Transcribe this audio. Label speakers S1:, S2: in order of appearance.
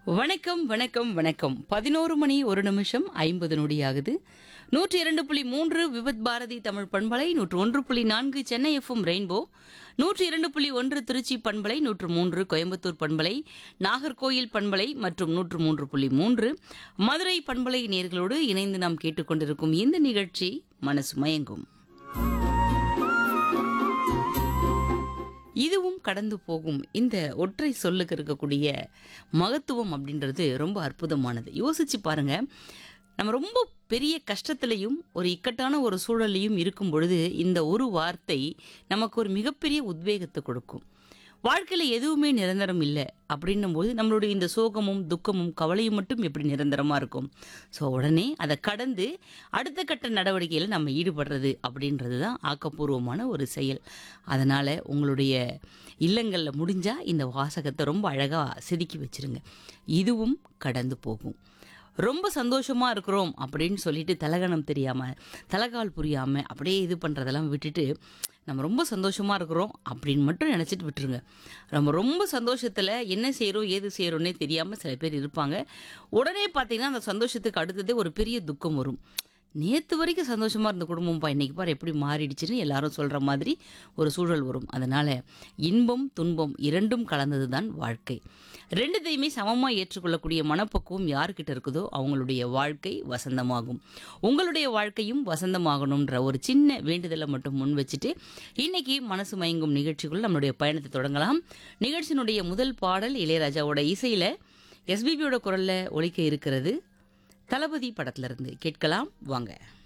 S1: வணக்கம் வணக்கம் வணக்கம் பதினோரு மணி ஒரு நிமிஷம் ஐம்பது நொடியாகுது நூற்றி இரண்டு புள்ளி மூன்று விபத் பாரதி தமிழ் பண்பலை நூற்று ஒன்று புள்ளி நான்கு சென்னை எஃப்எம் ரெயின்போ நூற்றி இரண்டு புள்ளி ஒன்று திருச்சி பண்பலை நூற்று மூன்று கோயம்புத்தூர் பண்பலை நாகர்கோயில் பண்பலை மற்றும் நூற்று மூன்று புள்ளி மூன்று மதுரை பண்பலை நேர்களோடு இணைந்து நாம் கேட்டுக்கொண்டிருக்கும் இந்த நிகழ்ச்சி மனசு மயங்கும் இதுவும் கடந்து போகும் இந்த ஒற்றை சொல்லுக்கு இருக்கக்கூடிய மகத்துவம் அப்படின்றது ரொம்ப அற்புதமானது யோசிச்சு பாருங்க நம்ம ரொம்ப பெரிய கஷ்டத்திலையும் ஒரு இக்கட்டான ஒரு சூழலையும் இருக்கும் பொழுது இந்த ஒரு வார்த்தை நமக்கு ஒரு மிகப்பெரிய உத்வேகத்தை கொடுக்கும் வாழ்க்கையில் எதுவுமே நிரந்தரம் இல்லை அப்படின்னும் போது நம்மளுடைய இந்த சோகமும் துக்கமும் கவலையும் மட்டும் எப்படி நிரந்தரமாக இருக்கும் ஸோ உடனே அதை கடந்து அடுத்த கட்ட நடவடிக்கையில் நம்ம ஈடுபடுறது அப்படின்றது தான் ஆக்கப்பூர்வமான ஒரு செயல் அதனால் உங்களுடைய இல்லங்களில் முடிஞ்சால் இந்த வாசகத்தை ரொம்ப அழகாக செதுக்கி வச்சிருங்க இதுவும் கடந்து போகும் ரொம்ப சந்தோஷமாக இருக்கிறோம் அப்படின்னு சொல்லிட்டு தலகணம் தெரியாமல் தலகால் புரியாமல் அப்படியே இது பண்ணுறதெல்லாம் விட்டுட்டு நம்ம ரொம்ப சந்தோஷமாக இருக்கிறோம் அப்படின்னு மட்டும் நினச்சிட்டு விட்டுருங்க நம்ம ரொம்ப சந்தோஷத்தில் என்ன செய்கிறோம் ஏது செய்கிறோன்னே தெரியாமல் சில பேர் இருப்பாங்க உடனே பார்த்தீங்கன்னா அந்த சந்தோஷத்துக்கு அடுத்ததே ஒரு பெரிய துக்கம் வரும் நேற்று வரைக்கும் சந்தோஷமாக இருந்த குடும்பம்ப்பா இன்னைக்கு பாரு எப்படி மாறிடுச்சுன்னு எல்லாரும் சொல்கிற மாதிரி ஒரு சூழல் வரும் அதனால் இன்பம் துன்பம் இரண்டும் கலந்தது தான் வாழ்க்கை ரெண்டுத்தையுமே சமமாக ஏற்றுக்கொள்ளக்கூடிய மனப்பக்குவம் யார்கிட்ட இருக்குதோ அவங்களுடைய வாழ்க்கை வசந்தமாகும் உங்களுடைய வாழ்க்கையும் வசந்தமாகணுன்ற ஒரு சின்ன வேண்டுதலை மட்டும் முன் வச்சுட்டு இன்னைக்கு மனசு மயங்கும் நிகழ்ச்சிக்குள்ள நம்மளுடைய பயணத்தை தொடங்கலாம் நிகழ்ச்சியினுடைய முதல் பாடல் இளையராஜாவோட இசையில் எஸ்பிபியோட குரலில் ஒலிக்க இருக்கிறது தளபதி படத்துல இருந்து கேட்கலாம் வாங்க